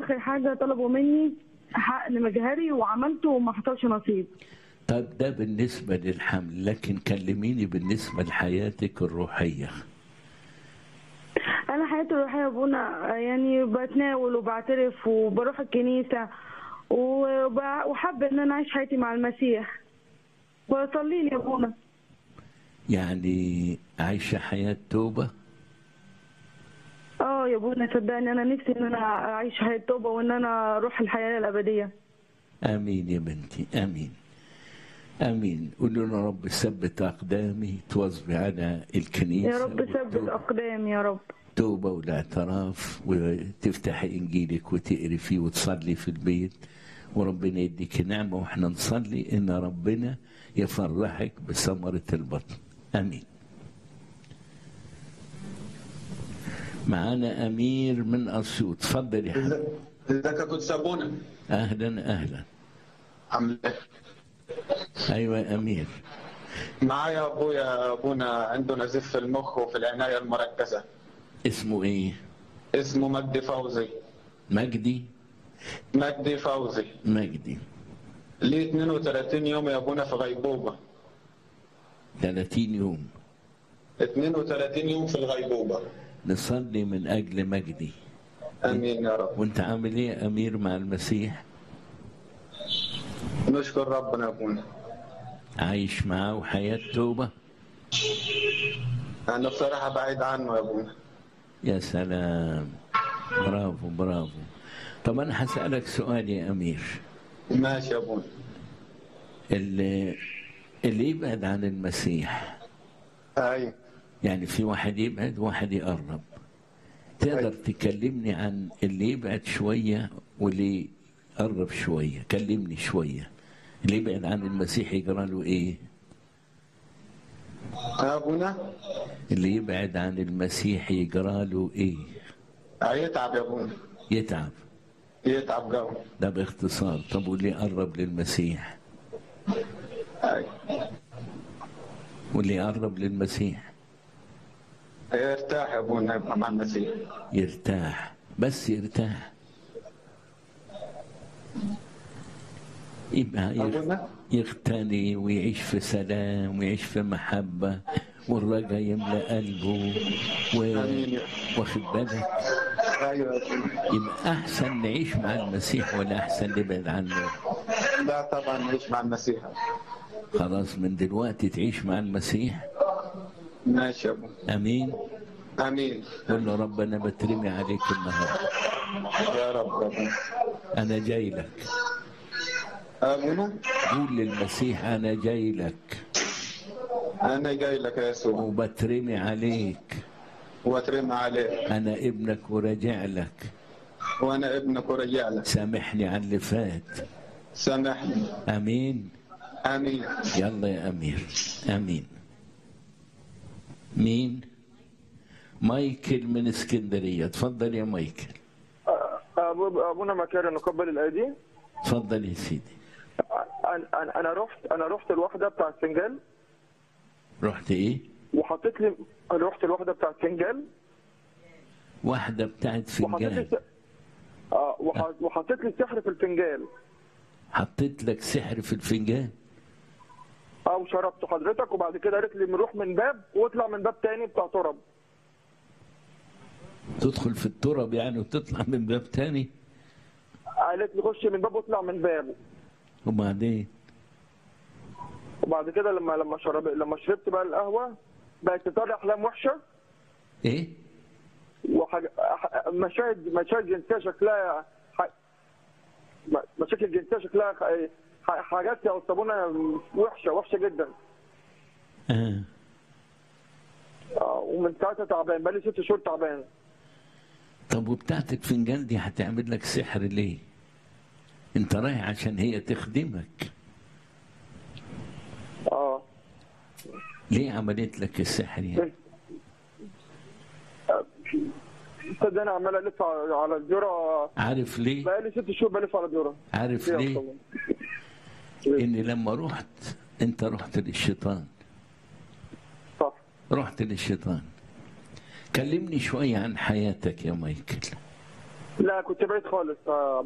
اخر حاجه طلبوا مني حقن مجهري وعملته وما حصلش نصيب طب ده بالنسبة للحمل لكن كلميني بالنسبة لحياتك الروحية انا حياتي الروحيه يا ابونا يعني بتناول وبعترف وبروح الكنيسه وب- وحابه ان انا اعيش حياتي مع المسيح وصلي لي يا ابونا يعني عايشة حياة توبة اه يا ابونا صدقني انا نفسي ان انا اعيش حياه توبه وان انا اروح الحياه الابديه آمين يا بنتي آمين آمين قولوا لنا رب ثبت أقدامي تواظبي على الكنيسة يا رب ثبت والتوبة- اقدامي يا رب توبة والاعتراف وتفتحي إنجيلك وتقري فيه وتصلي في البيت وربنا يديك نعمة وإحنا نصلي إن ربنا يفرحك بثمرة البطن آمين معانا أمير من أسيوط تفضل يا حبيبي ازيك يا قدس ابونا أهلا أهلا عامل ايه؟ أيوة يا أمير معايا ابويا ابونا عنده نزيف في المخ وفي العنايه المركزه اسمه إيه اسمه مجدي فوزي مجدي مجدي فوزي مجدي ليه 32 يوم يا ابونا في غيبوبه 30 يوم 32 يوم في الغيبوبه نصلي من أجل مجدي امين يا رب وانت عامل ايه يا امير مع المسيح نشكر ربنا يا ابونا عايش معاه وحياة توبة انا بصراحه بعيد عنه يا ابونا يا سلام برافو برافو طب انا هسألك سؤال يا امير ماشي يا ابونا اللي اللي يبعد عن المسيح ايوه يعني في واحد يبعد وواحد يقرب تقدر تكلمني عن اللي يبعد شوية واللي يقرب شوية كلمني شوية اللي يبعد عن المسيح يجرى له ايه يا ابونا اللي يبعد عن المسيح يجرى له ايه هيتعب يا ابونا يتعب يتعب جو ده باختصار طب واللي يقرب للمسيح ايوه واللي يقرب للمسيح يرتاح يا ابونا يبقى مع المسيح يرتاح بس يرتاح يبقى يغ- ابونا يغتني ويعيش في سلام ويعيش في محبة والرجا يملأ قلبه و... امين واخد بالك ايوه يا ابونا يبقى أحسن نعيش مع المسيح ولا أحسن نبعد عنه لا طبعا نعيش مع المسيح خلاص من دلوقتي تعيش مع المسيح ماشي يا ابونا أمين امين قول له رب أنا بترمي عليك النهاردة يا رب يا ابونا أنا جاي لك ابونا قول للمسيح أنا جاي لك انا جاي لك يا يسوع وبترمي عليك واترمى عليك أنا ابنك وراجع لك وانا ابنك ورجع لك سامحني على اللي فات سامحني أمين امين يلا يا أمير أمين مين مايكل من اسكندرية تفضل يا مايكل أبو ابونا مكاري نقبل الايدي تفضل يا سيدي انا انا انا رحت انا رحت الوحده بتاع السنجال رحت إيه وحطيت لي أنا رحت الوحده بتاع السنجال واحدة بتاعت وحطيت لي فنجان س... اه وح- وحطيت لي سحر في الفنجان حطيت لك سحر في الفنجان اه وشربت حضرتك وبعد كده قالت لي نروح من باب واطلع من باب تاني بتاع تراب تدخل في التراب يعني وتطلع من باب تاني قالت لي خش من باب واطلع من باب وبعدين وبعد كده لما لما شرب لما شربت بقى القهوه بقت تطلع احلام وحشه إيه وحاجة ح- مشاهد مشاهد جنسيه شكلها ح- م- مشاكل جنسيه شكلها ح- ح- حاجات يا استاذ وحشه وحشه جدا آه. آه، ومن ساعتها تعبان بقالي ست شهور تعبان طب وبتاعت الفنجان دي هتعمل لك سحر ليه انت رايح عشان هي تخدمك اه ليه عملت لك السحر يعني تصدق انا عمال الف على على الذره عارف ليه بقالي ست شهور بلف على الذره عارف يا ليه أستاذ. ان لما رحت انت رحت للشيطان صح رحت للشيطان كلمني شوية عن حياتك يا مايكل لا كنت بعيد خالص آه،